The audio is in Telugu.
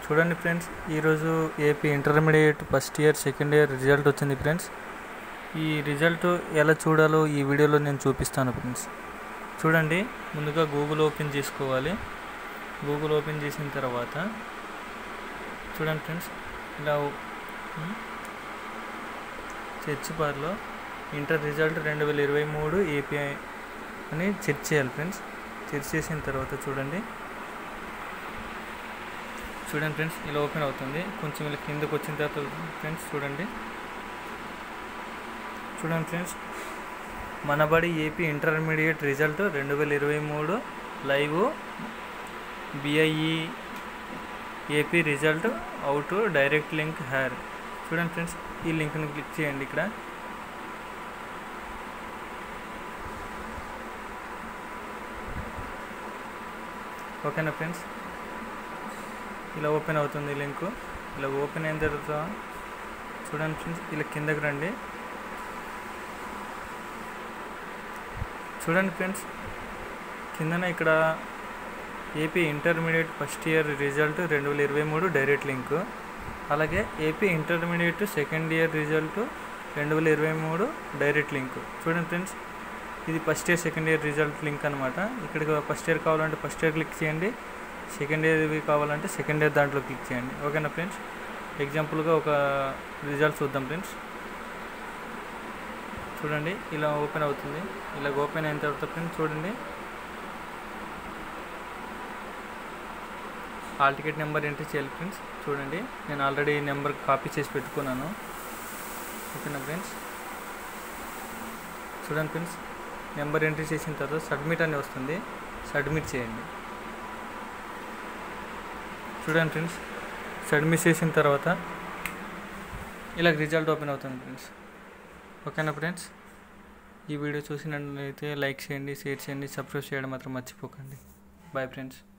చూడండి ఫ్రెండ్స్ ఈరోజు AP intermediate first year second year result వచ్చింది ఫ్రెండ్స్ ఈ రిజల్ట్ ఎలా చూడాలో ఈ వీడియోలో నేను చూపిస్తాను ఫ్రెండ్స్ చూడండి ముందుగా గూగుల్ ఓపెన్ చేసుకోవాలి గూగుల్ ఓపెన్ చేసిన తర్వాత చూడండి ఫ్రెండ్స్ ఇలా సెర్చ్ బార్లో ఇంటర్ రిజల్ట్ రెండు వేల ఇరవై మూడు ఏపీఐ అని సెర్చ్ చేయాలి ఫ్రెండ్స్ సెర్చ్ చేసిన తర్వాత చూడండి చూడండి ఫ్రెండ్స్ ఇలా ఓపెన్ అవుతుంది కొంచెం ఇలా కిందకు వచ్చిన తర్వాత ఫ్రెండ్స్ చూడండి చూడండి friends Manabadi AP intermediate result రెండు వేల ఇరవై మూడు live BIE AP result out direct link here చూడండి ఫ్రెండ్స్ ఈ లింక్ని క్లిక్ చేయండి ఇక్కడ ఓకేనా ఫ్రెండ్స్ ఇలా ఓపెన్ అవుతుంది లింక్ ఇలా ఓపెన్ అయిన తర్వాత చూడండి ఫ్రెండ్స్ ఇలా కిందకి రండి చూడండి ఫ్రెండ్స్ కిందన ఇక్కడ AP intermediate first year result రెండు వేల ఇరవై మూడు డైరెక్ట్ లింక్ అలాగే AP intermediate second year result రెండు వేల ఇరవై మూడు డైరెక్ట్ లింక్ చూడండి ఫ్రెండ్స్ ఇది first year second year result link అనమాట ఇక్కడికి ఫస్ట్ ఇయర్ కావాలంటే ఫస్ట్ ఇయర్ క్లిక్ చేయండి సెకండ్ ఇయర్వి కావాలంటే సెకండ్ ఇయర్ దాంట్లో క్లిక్ చేయండి ఓకేనా ఫ్రెండ్స్ ఎగ్జాంపుల్గా ఒక రిజల్ట్ చూద్దాం ఫ్రెండ్స్ చూడండి ఇలా ఓపెన్ అవుతుంది ఇలా ఓపెన్ అయిన తర్వాత ఫ్రెండ్స్ చూడండి హాల్ టికెట్ నెంబర్ ఎంట్రీ చేయాలి ఫ్రెండ్స్ చూడండి నేను ఆల్రెడీ నెంబర్ కాపీ చేసి పెట్టుకున్నాను ఓకేనా ఫ్రెండ్స్ చూడండి ఫ్రెండ్స్ నెంబర్ ఎంట్రీ చేసిన తర్వాత సబ్మిట్ అని వస్తుంది సబ్మిట్ చేయండి చూడండి ఫ్రెండ్స్ సబ్మిట్ చేసిన తర్వాత ఇలా రిజల్ట్ ఓపెన్ అవుతుంది ఫ్రెండ్స్ ఓకేనా ఫ్రెండ్స్ ఈ వీడియో చూసినట్లయితే లైక్ చేయండి షేర్ చేయండి సబ్స్క్రైబ్ చేయడం మాత్రం మర్చిపోకండి బాయ్ ఫ్రెండ్స్